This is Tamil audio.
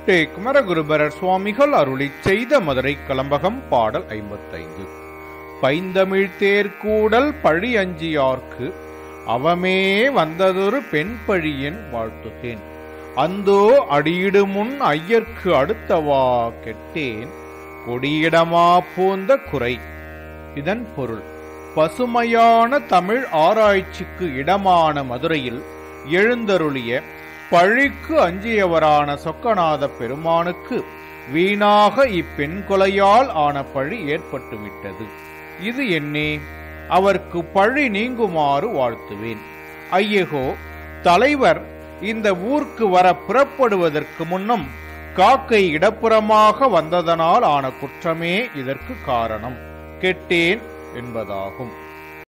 டே குமரகுருபரர் சுவாமிகள் அருளிச் செய்த மதுரை கலம்பகம் பாடல் ஐம்பத்தைந்து பைந்தமிழ் தேர்கூடல் பழி அஞ்சியார்க்கு அவமே வந்ததொரு பெண் பழியன் வாழ்த்துகேன் அந்தோ அடியிடு முன் ஐயர்க்கு அடுத்தவா கெட்டேன் கொடியிடமா பூந்த குறை இதன் பொருள் பசுமையான தமிழ் ஆராய்ச்சிக்கு இடமான மதுரையில் எழுந்தருளிய பழிக்கு அஞ்சியவரான சொக்கநாத பெருமானுக்கு வீணாக இப்பெண் கொலையால் ஆன பழி ஏற்பட்டுவிட்டது இது என்னே அவர்க்கு பழி நீங்குமாறு வாழ்த்துவேன் ஐயகோ தலைவர் இந்த ஊர்க்கு வர புறப்படுவதற்கு முன்னம் காக்கை இடப்புறமாக வந்ததனால் ஆன குற்றமே இதற்கு காரணம் கெட்டேன் என்பதாகும்